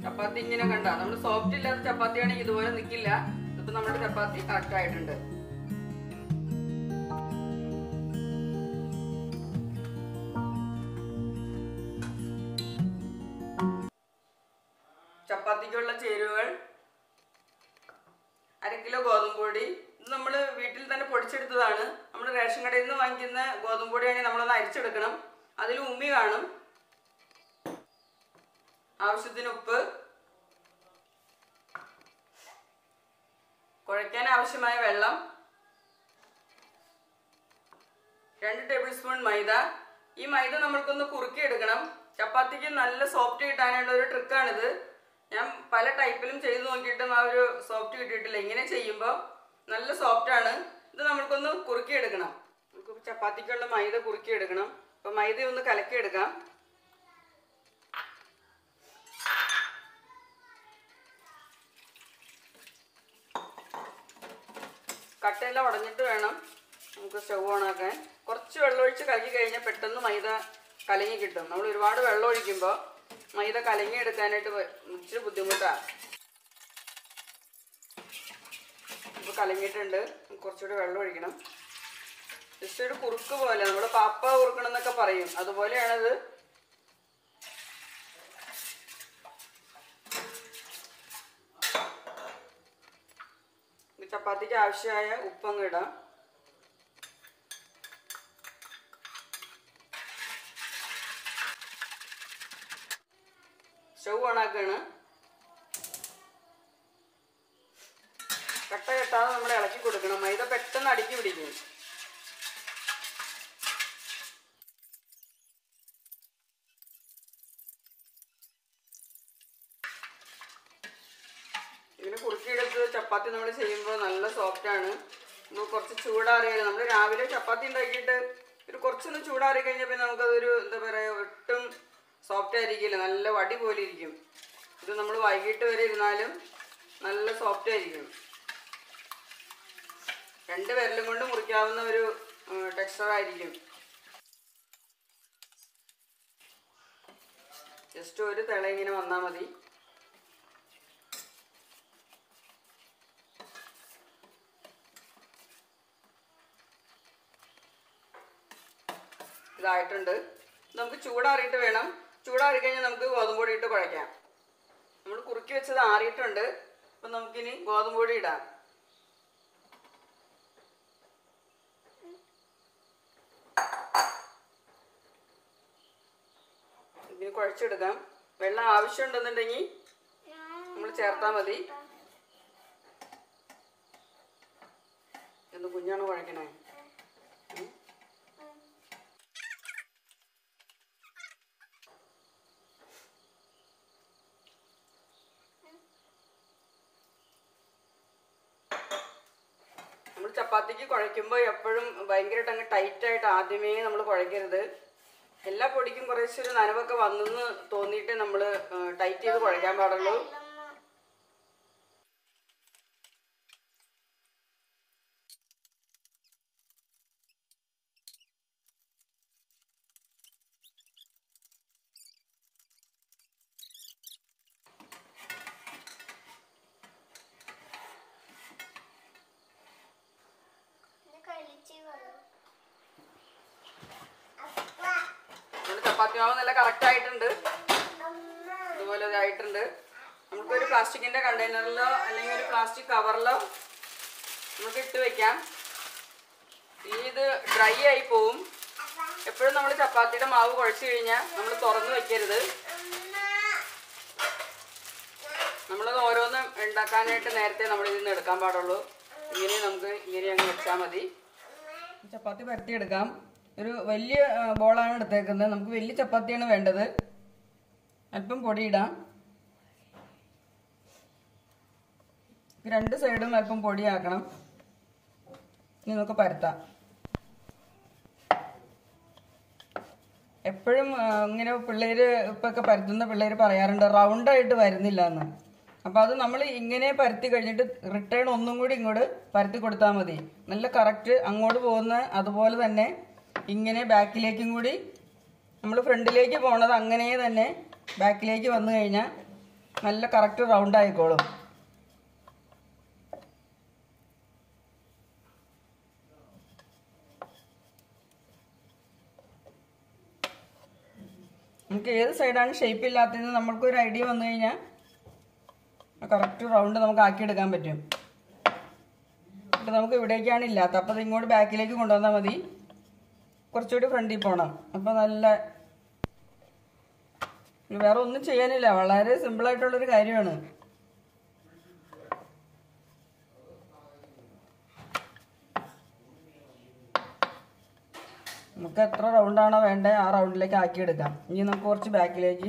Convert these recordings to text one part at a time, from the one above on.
ചപ്പാത്തി ഇങ്ങനെ കണ്ട നമ്മൾ സോഫ്റ്റ് ഇല്ലാത്ത ചപ്പാത്തിയാണെങ്കിൽ ഇതുപോലെ നിൽക്കില്ല ഇപ്പൊ നമ്മുടെ ചപ്പാത്തി കറക്റ്റ് ആയിട്ടുണ്ട് ചപ്പാത്തിക്കുള്ള ചേരുവകൾ അര കിലോ ഗോതമ്പ് പൊടി ഇത് നമ്മൾ വീട്ടിൽ തന്നെ പൊടിച്ചെടുത്തതാണ് നമ്മൾ റേഷൻ കടയിൽ നിന്ന് വാങ്ങിക്കുന്ന ഗോതമ്പ് പൊടിയാണെങ്കിൽ നമ്മളൊന്ന് അരിച്ചെടുക്കണം അതിൽ ഉമ്മി കാണും ആവശ്യത്തിന് ഉപ്പ് കുഴയ്ക്കാൻ ആവശ്യമായ വെള്ളം രണ്ട് ടേബിൾ സ്പൂൺ മൈദ ഈ മൈദ നമ്മൾക്കൊന്ന് കുറുക്കി എടുക്കണം ചപ്പാത്തിക്ക് നല്ല സോഫ്റ്റ് കിട്ടാനുള്ള ഒരു ട്രിക്കാണിത് ഞാൻ പല ടൈപ്പിലും ചെയ്ത് നോക്കിയിട്ടും ആ ഒരു സോഫ്റ്റ് കിട്ടിയിട്ടില്ല ഇങ്ങനെ ചെയ്യുമ്പോൾ നല്ല സോഫ്റ്റ് ആണ് ഇത് നമ്മൾക്കൊന്ന് കുറുക്കി എടുക്കണം നമുക്ക് ചപ്പാത്തിക്കുള്ള മൈദ കുറുക്കി എടുക്കണം അപ്പോൾ മൈദ ഒന്ന് കലക്കി എടുക്കാം കട്ടയെല്ലാം ഉടഞ്ഞിട്ട് വേണം നമുക്ക് സ്റ്റവ് ഓണാക്കാൻ കുറച്ച് വെള്ളം ഒഴിച്ച് കലക്കി കഴിഞ്ഞാൽ പെട്ടെന്ന് മൈദ കലങ്ങി കിട്ടും നമ്മൾ ഒരുപാട് വെള്ളം ഒഴിക്കുമ്പോൾ മൈദ കലങ്ങി എടുക്കാനായിട്ട് വ- ഇച്ചിരി ബുദ്ധിമുട്ടാണ് ഇപ്പോൾ കലങ്ങിയിട്ടുണ്ട് കുറച്ചുകൂടി വെള്ളം ഒഴിക്കണം ജസ്റ്റ് ഒരു കുറുക്ക് പോലെ നമ്മൾ പാപ്പ കുറുക്കണം എന്നൊക്കെ പറയും അതുപോലെയാണത് ഈ ചപ്പാത്തിക്ക് ആവശ്യമായ ഉപ്പങ്ങ് ഇടാം സ്റ്റവ് ഓണാക്കാണ് കട്ട കെട്ടാതെ നമ്മൾ ഇളക്കി കൊടുക്കണം മൈദ പെട്ടെന്ന് അടുക്കി പിടിക്കും ഇങ്ങനെ കുറുക്കിയെടുത്ത് ചപ്പാത്തി നമ്മൾ ചെയ്യുമ്പോൾ നല്ല സോഫ്റ്റ് ആണ് നമ്മൾ കുറച്ച് ചൂടാറിയാൽ നമ്മൾ രാവിലെ ചപ്പാത്തി ഉണ്ടാക്കിയിട്ട് ഒരു കുറച്ചൊന്ന് ചൂടാറി കഴിഞ്ഞാൽ പിന്നെ നമുക്കതൊരു എന്താ പറയുക ഒട്ടും സോഫ്റ്റ് ആയിരിക്കില്ല നല്ല വടി പോലെ ഇരിക്കും ഇത് നമ്മൾ വൈകിട്ട് വരെ ഇരുന്നാലും നല്ല സോഫ്റ്റ് ആയിരിക്കും രണ്ട് വിരലും കൊണ്ട് മുറിക്കാവുന്ന ഒരു ടെക്സ്ചർ ആയിരിക്കും ജസ്റ്റ് ഒരു തിള ഇങ്ങനെ വന്നാൽ മതി ഇതായിട്ടുണ്ട് നമുക്ക് ചൂടാറിയിട്ട് വേണം ചൂടാറി കഴിഞ്ഞാൽ നമുക്ക് ഗോതമ്പ് പൊടി ഇട്ട് കുഴയ്ക്കാം നമ്മൾ കുറുക്കി വെച്ചത് ആറിയിട്ടുണ്ട് അപ്പം നമുക്കിനി ഗോതമ്പ് പൊടി ഇടാം ഇതിന് കുഴച്ചെടുക്കാം വെള്ളം ആവശ്യമുണ്ടെന്നുണ്ടെങ്കിൽ നമ്മൾ ചേർത്താൽ മതി എന്ന് കുഞ്ഞാണ് കുഴക്കണേ ഉം. നമ്മൾ ചപ്പാത്തിക്ക് കുഴയ്ക്കുമ്പോൾ എപ്പോഴും ഭയങ്കരമായിട്ട് അങ്ങ് ടൈറ്റായിട്ട് ആദ്യമേ നമ്മൾ കുഴയ്ക്കരുത് എല്ലാ പൊടിക്കും കുറേശ്ശെ ഒരു നനവൊക്കെ വന്നെന്ന് തോന്നിയിട്ട് നമ്മൾ ടൈറ്റ് ചെയ്ത് കുഴയ്ക്കാൻ പാടുള്ളൂ കളിച്ചു നമ്മുടെ ചപ്പാത്തി മാവ് നല്ല കറക്റ്റ് ആയിട്ടുണ്ട് ഇതുപോലെ ഇതായിട്ടുണ്ട് നമുക്കൊരു പ്ലാസ്റ്റിക്കിന്റെ കണ്ടെയ്നറിലോ അല്ലെങ്കിൽ ഒരു പ്ലാസ്റ്റിക് കവറിലോ നമുക്ക് ഇട്ട് വെക്കാം ഈ ഇത് ഡ്രൈ ആയി പോവും എപ്പോഴും നമ്മൾ ചപ്പാത്തിയുടെ മാവ് കുഴച്ച് കഴിഞ്ഞാൽ നമ്മൾ തുറന്ന് വെക്കരുത് നമ്മളത് ഓരോന്ന് ഉണ്ടാക്കാനായിട്ട് നേരത്തെ നമ്മൾ ഇതിൽ നിന്ന് എടുക്കാൻ പാടുള്ളൂ ഇങ്ങനെ നമുക്ക് ഇങ്ങനെ അങ്ങ് വെച്ചാൽ മതി ചപ്പാത്തി പരത്തിയെടുക്കാം ഒരു വലിയ ആ, ബോളാണ് എടുത്തേക്കുന്നത് നമുക്ക് വലിയ ചപ്പാത്തിയാണ് വേണ്ടത് അല്പം പൊടി ഇടാം രണ്ട് സൈഡും അല്പം പൊടിയാക്കണം ഇനി നമുക്ക് പരത്താം എപ്പോഴും ആ, ഇങ്ങനെ പിള്ളേര് ഇപ്പൊക്കെ പരത്തുന്ന പിള്ളേര് പറയാറുണ്ട് റൗണ്ടായിട്ട് വരുന്നില്ല എന്ന് അപ്പൊ അത് നമ്മൾ ഇങ്ങനെ പരത്തി കഴിഞ്ഞിട്ട് റിട്ടേൺ ഒന്നും കൂടി ഇങ്ങോട്ട് പരത്തി കൊടുത്താൽ മതി നല്ല കറക്റ്റ് അങ്ങോട്ട് പോകുന്ന അതുപോലെ തന്നെ ഇങ്ങനെ ബാക്കിലേക്കും കൂടി നമ്മൾ ഫ്രണ്ടിലേക്ക് പോണത് അങ്ങനെ തന്നെ ബാക്കിലേക്ക് വന്നു കഴിഞ്ഞാൽ നല്ല കറക്റ്റ് റൗണ്ട് ആയിക്കോളും നമുക്ക് ഏത് സൈഡാണ് ഷേപ്പ് ഇല്ലാത്തത് നമ്മൾക്ക് ഒരു ഐഡിയ വന്നു കഴിഞ്ഞാൽ കറക്റ്റ് റൗണ്ട് നമുക്ക് ആക്കിയെടുക്കാൻ പറ്റും എന്നിട്ട് നമുക്ക് ഇവിടേക്കാണ് ഇല്ലാത്ത അപ്പോൾ അത് ഇങ്ങോട്ട് ബാക്കിലേക്ക് കൊണ്ടുവന്നാൽ മതി കുറച്ചുകൂടി ഫ്രണ്ടിൽ പോകണം അപ്പോൾ നല്ല വേറെ ഒന്നും ചെയ്യാനില്ല വളരെ സിമ്പിളായിട്ടുള്ളൊരു കാര്യമാണ് നമുക്ക് എത്ര റൗണ്ടാണോ വേണ്ടത് ആ റൗണ്ടിലേക്ക് ആക്കിയെടുക്കാം ഇനി നമുക്ക് കുറച്ച് ബാക്കിലേക്ക്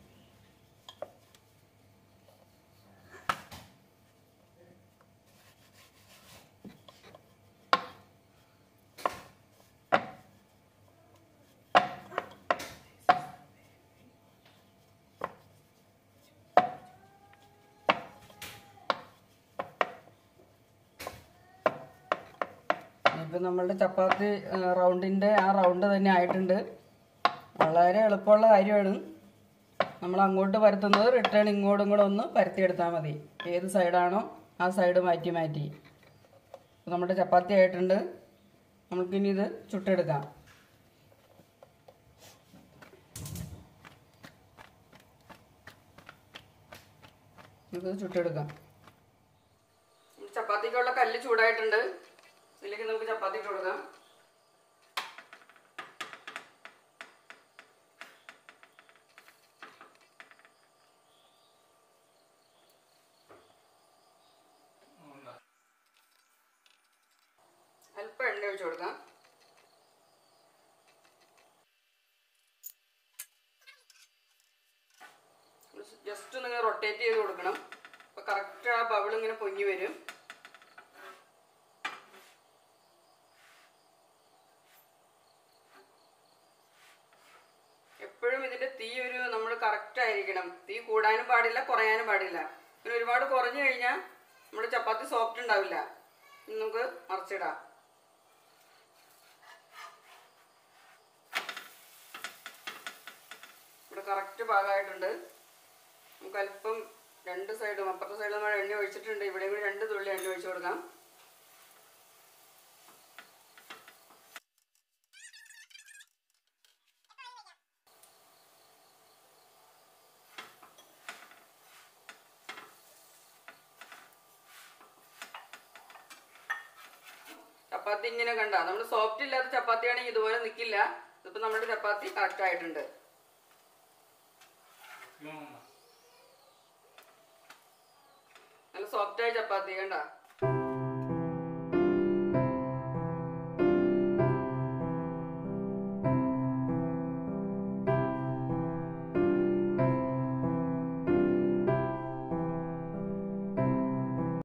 ഇപ്പം നമ്മളുടെ ചപ്പാത്തി റൗണ്ടിൻ്റെ ആ റൗണ്ട് തന്നെ ആയിട്ടുണ്ട് വളരെ എളുപ്പമുള്ള കാര്യമാണ് നമ്മൾ അങ്ങോട്ട് പരത്തുന്നത് റിട്ടേൺ ഇങ്ങോട്ടും കൂടെ ഒന്ന് പരത്തിയെടുത്താൽ മതി ഏത് സൈഡാണോ ആ സൈഡ് മാറ്റി മാറ്റി അപ്പോൾ നമ്മുടെ ചപ്പാത്തി ആയിട്ടുണ്ട് നമുക്കിനി ഇത് ചുട്ടെടുക്കാം നമുക്കിത് ചുട്ടെടുക്കാം ചപ്പാത്തിക്കുള്ള കല്ല് ചൂടായിട്ടുണ്ട് ഇതിലേക്ക് നമുക്ക് ചപ്പാത്തി ഇട്ട് കൊടുക്കാം അല്പം എണ്ണ ഒഴിച്ചു കൊടുക്കാം ജസ്റ്റ് ഒന്ന് ഇങ്ങനെ റൊട്ടേറ്റ് ചെയ്ത് കൊടുക്കണം അപ്പൊ കറക്റ്റ് ആ ബബിൾ ഇങ്ങനെ പൊങ്ങി വരും എപ്പോഴും ഇതിന്റെ തീ ഒരു നമ്മൾ കറക്റ്റ് ആയിരിക്കണം തീ കൂടാനും പാടില്ല കുറയാനും പാടില്ല പിന്നെ ഒരുപാട് കുറഞ്ഞു കഴിഞ്ഞാൽ നമ്മുടെ ചപ്പാത്തി സോഫ്റ്റ് ഉണ്ടാവില്ല ഇനി നമുക്ക് മറിച്ചിടാം ഇവിടെ കറക്റ്റ് ഭാഗമായിട്ടുണ്ട് നമുക്ക് അല്പം രണ്ട് സൈഡും അപ്പുറത്തെ സൈഡിൽ നമ്മൾ എണ്ണ ഒഴിച്ചിട്ടുണ്ട് ഇവിടെ കൂടി രണ്ട് തുള്ളി എണ്ണ ഒഴിച്ചു കൊടുക്കാം ചപ്പാത്തി ഇങ്ങനെ കണ്ട നമ്മൾ സോഫ്റ്റ് ഇല്ലാത്ത ചപ്പാത്തി ആണെങ്കിൽ ഇതുപോലെ നിൽക്കില്ല ഇതിപ്പോ നമ്മുടെ ചപ്പാത്തി കറക്റ്റ് ആയിട്ടുണ്ട് നല്ല സോഫ്റ്റ് ആയ ചപ്പാത്തി കണ്ട